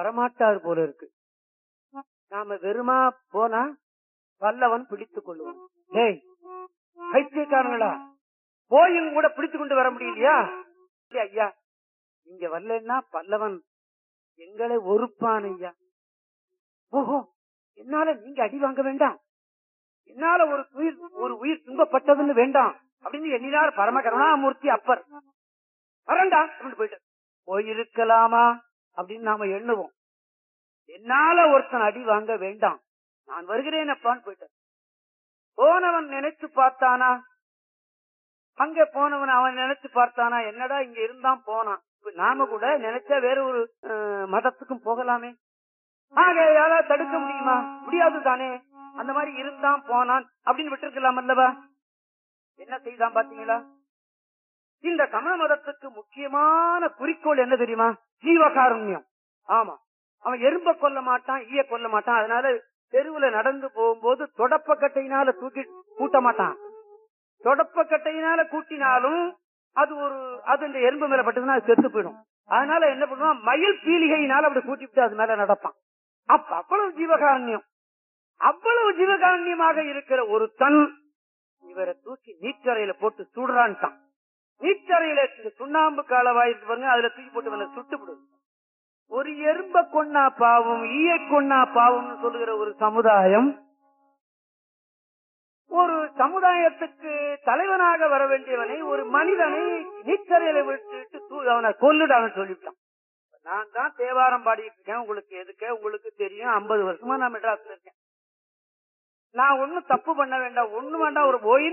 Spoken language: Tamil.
வரமாட்டார் போல இருக்கு நாம வெறுமா போனா பல்லவன் பிடித்துக் கொள்ளுவான் டேய் பைத்தியக்காரங்களா போயும் கூட பிடித்து கொண்டு வர முடியலையா இல்ல ஐயா இங்க வரலன்னா பல்லவன் எங்களை ஒருப்பான் ஐயா ஓஹோ என்னால நீங்க அடி வாங்க வேண்டாம் என்னால ஒரு உயிர் ஒரு உயிர் துன்பப்பட்டதுன்னு வேண்டாம் அப்படின்னு எண்ணினார் பரம கருணாமூர்த்தி அப்பர் வரண்டா அப்படின்னு போயிட்டு போயிருக்கலாமா அப்படின்னு நாம எண்ணுவோம் என்னால ஒருத்தன் அடி வாங்க வேண்டாம் நான் வருகிறேன் அப்பான்னு போயிட்டான் போனவன் நினைச்சு பார்த்தானா அங்க போனவன் அவன் நினைச்சு பார்த்தானா என்னடா இங்க இருந்தான் போனான் இப்ப நாம கூட நினைச்சா வேற ஒரு அஹ், மதத்துக்கும் போகலாமே ஆக யாராவது தடுக்க முடியுமா முடியாது தானே அந்த மாதிரி இருந்தான் போனான் அப்படின்னு விட்டுருக்கலாம் அல்லவா என்ன செய்தான் பாத்தீங்களா இந்த சமண மதத்துக்கு முக்கியமான குறிக்கோள் என்ன தெரியுமா ஜீவகாருண்யம் ஆமா அவன் எறும்ப கொல்ல மாட்டான் ஈய கொல்ல மாட்டான் அதனால தெருவுல நடந்து போகும்போது தொடப்பக்கட்டையினால தூக்கி கூட்ட மாட்டான் தொடப்பக்கட்டையினால கூட்டினாலும் அது ஒரு அது இந்த எறும்பு மேல பட்டதுன்னா அது செத்து போயிடும் அதனால என்ன பண்ணுவான் மயில் பீலிகையினால அப்படி கூட்டிவிட்டு அது மேல நடப்பான் அப்ப அவ்வளவு ஜீவகாருண்யம் அவ்வளவு ஜீவகாருண்யமாக இருக்கிற ஒரு தன் இவரை தூக்கி நீச்சரையில போட்டு சுடுறான்ட்டான் நீச்சரையில இந்த சுண்ணாம்பு காலவாயிருக்கு பாருங்க அதுல தூக்கி போட்டு இவனை சுட்டு விடுது ஒரு எறும்ப கொன்னா பாவம் ஈய கொன்னா பாவம்னு சொல்லுகிற ஒரு சமுதாயம் ஒரு சமுதாயத்துக்கு தலைவனாக வர வேண்டியவனை ஒரு மனிதனை நீச்சரையில விட்டுட்டு தூ- அவனை கொல்லுடான்னு சொல்லிவிட்டான் நான் தான் தேவாரம் பாடிட்டு இருக்கேன் உங்களுக்கு எதுக்க உங்களுக்கு தெரியும் ஐம்பது வருஷமா நான் மெட்ராஸ்ல இருக்கேன் நான் ஒண்ணும் தப்பு பண்ண வேண்டாம் ஒண்ணு வேண்டாம் ஒரு போய்